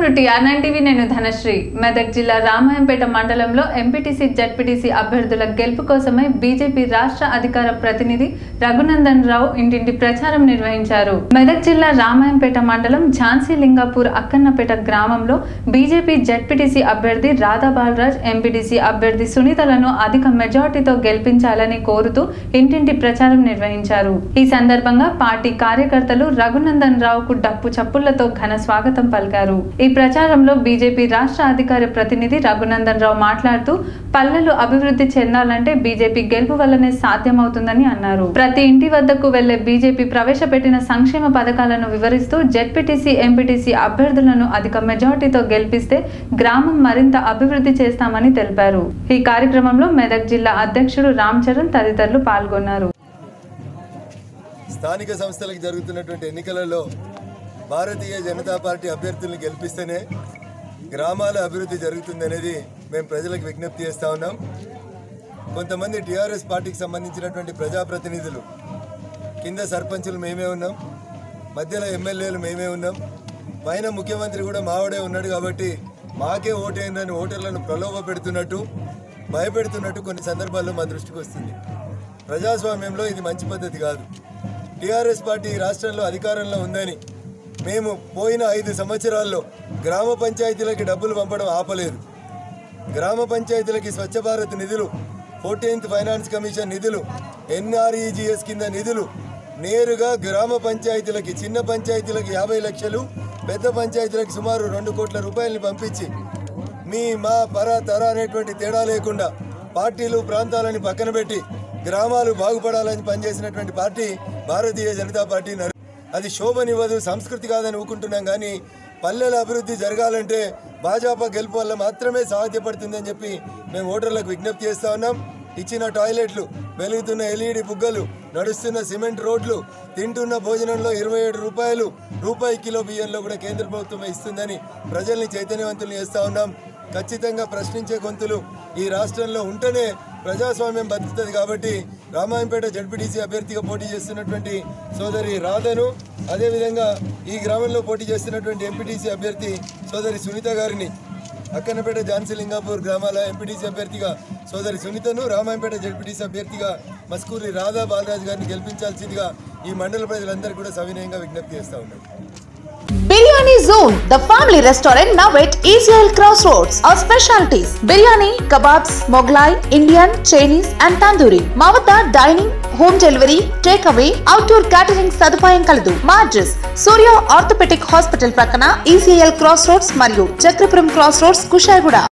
to TR nine TV నేను ధనశ్రీ మెదక్ జిల్లా రామాయంపేట మండలంలో ఎంపీటీసీ జడ్పీటీసీ అభ్యర్థుల గెలుపు కోసమై బీజేపీ రాష్ట్ర అధికార ప్రతినిధి రఘునందన్ రావు ఇంటింటి ప్రచారం నిర్వహించారు మెదక్ జిల్లా రామాయంపేట మండలం ఝాన్సీ లింగాపూర్ అక్కన్నపేట గ్రామంలో బీజేపీ జడ్పీటీసీ అభ్యర్థి రాధా బాలరాజ్ ఎంపీటీసీ అభ్యర్థి సునీతలను అధిక మెజార్టీతో గెలిపించాలని కోరుతూ ఇంటింటి ప్రచారం నిర్వహించారు ఈ సందర్భంగా పార్టీ కార్యకర్తలు రఘునందన్ రావుకు డప్పు చప్పుళ్లతో ఘన స్వాగతం పలికారు ఈ ప్రచారంలో బీజేపీ రాష్ట్ర అధికార ప్రతినిధి రఘునందన్ రావు మాట్లాడుతూ పల్లెలు అభివృద్ధి చెందాలంటే బీజేపీ గెలుపు వల్లనే సాధ్యమవుతుందని అన్నారు ప్రతి ఇంటి వద్దకు వెళ్లే బీజేపీ ప్రవేశపెట్టిన సంక్షేమ పథకాలను వివరిస్తూ జెడ్పీటీసీ ఎంపీటీసీ అభ్యర్థులను అధిక మెజార్టీతో గెలిపిస్తే గ్రామం మరింత అభివృద్ధి చేస్తామని తెలిపారు ఈ కార్యక్రమంలో మెదక్ జిల్లా అధ్యక్షుడు రామ్ చరణ్ తదితరులు పాల్గొన్నారు స్థానిక సంస్థలకు జరుగుతున్నటువంటి ఎన్నికలలో భారతీయ జనతా పార్టీ అభ్యర్థులను గెలిపిస్తేనే గ్రామాల అభివృద్ధి జరుగుతుందనేది మేము ప్రజలకు విజ్ఞప్తి చేస్తా ఉన్నాం కొంతమంది టీఆర్ఎస్ పార్టీకి సంబంధించినటువంటి ప్రజాప్రతినిధులు కింద సర్పంచులు మేమే ఉన్నాం మధ్యలో ఎమ్మెల్యేలు మేమే ఉన్నాం పైన ముఖ్యమంత్రి కూడా మావాడే ఉన్నాడు కాబట్టి మాకే ఓటేందని ఓటర్లను ప్రలోభ పెడుతున్నట్టు భయపెడుతున్నట్టు కొన్ని సందర్భాల్లో మా దృష్టికి వస్తుంది ప్రజాస్వామ్యంలో ఇది మంచి పద్ధతి కాదు టీఆర్ఎస్ పార్టీ ఈ రాష్ట్రంలో అధికారంలో ఉందని మేము పోయిన ఐదు సంవత్సరాల్లో గ్రామ పంచాయతీలకి డబ్బులు పంపడం ఆపలేదు గ్రామ పంచాయతీలకి స్వచ్ఛ భారత్ నిధులు ఫోర్టీన్త్ ఫైనాన్స్ కమిషన్ నిధులు ఎన్ఆర్ఈజిఎస్ కింద నిధులు నేరుగా గ్రామ పంచాయతీలకి చిన్న పంచాయతీలకి యాభై లక్షలు పెద్ద పంచాయతీలకు సుమారు రెండు కోట్ల రూపాయలని పంపించి మీ మా పర తర అనేటువంటి తేడా లేకుండా పార్టీలు ప్రాంతాలని పక్కన పెట్టి గ్రామాలు బాగుపడాలని పనిచేసినటువంటి పార్టీ భారతీయ జనతా పార్టీ నరు- అది శోభనివ్వదు సంస్కృతి కాదని ఊకుంటున్నాం కానీ పల్లెల అభివృద్ధి జరగాలంటే భాజపా గెలుపు వల్ల మాత్రమే సాధ్యపడుతుందని చెప్పి మేము ఓటర్లకు విజ్ఞప్తి చేస్తా ఉన్నాం ఇచ్చిన టాయిలెట్లు వెలుగుతున్న ఎల్ఈడి బుగ్గలు నడుస్తున్న సిమెంట్ రోడ్లు తింటున్న భోజనంలో ఇరవై ఏడు రూపాయలు రూపాయి కిలో బియ్యంలో కూడా కేంద్ర ప్రభుత్వం ఇస్తుందని ప్రజల్ని చైతన్యవంతులు చేస్తా ఉన్నాం ఖచ్చితంగా ప్రశ్నించే గొంతులు ఈ రాష్ట్రంలో ఉంటేనే ప్రజాస్వామ్యం బతుకుతుంది కాబట్టి రామాయంపేట జడ్పీటీసీ అభ్యర్థిగా పోటీ చేస్తున్నటువంటి సోదరి రాధను అదేవిధంగా ఈ గ్రామంలో పోటీ చేస్తున్నటువంటి ఎంపీటీసీ అభ్యర్థి సోదరి సునీత గారిని అక్కన్నపేట ఝాన్సీ లింగాపూర్ గ్రామాల ఎంపీటీసీ అభ్యర్థిగా సోదరి సునీతను రామాయంపేట జడ్పీటీసీ అభ్యర్థిగా మస్కూరి రాధా బాలరాజు గారిని గెలిపించాల్సిందిగా ఈ మండల ప్రజలందరూ కూడా సవినయంగా విజ్ఞప్తి చేస్తా ఉన్నారు Biryani zone the family restaurant now at ECL cross roads our specialities biryani kebabs Mughlai Indian Chinese and tandoori మా వద్ద dining home delivery take away outdoor catering సదుపాయం కలదు మా అడ్రస్ సూర్య ఆర్థోపెటిక్ హాస్పిటల్ ప్రక్కన ఈసీఎల్ క్రాస్ రోడ్స్ మరియు చక్రపురం క్రాస్ రోడ్స్ కుషాయిగూడ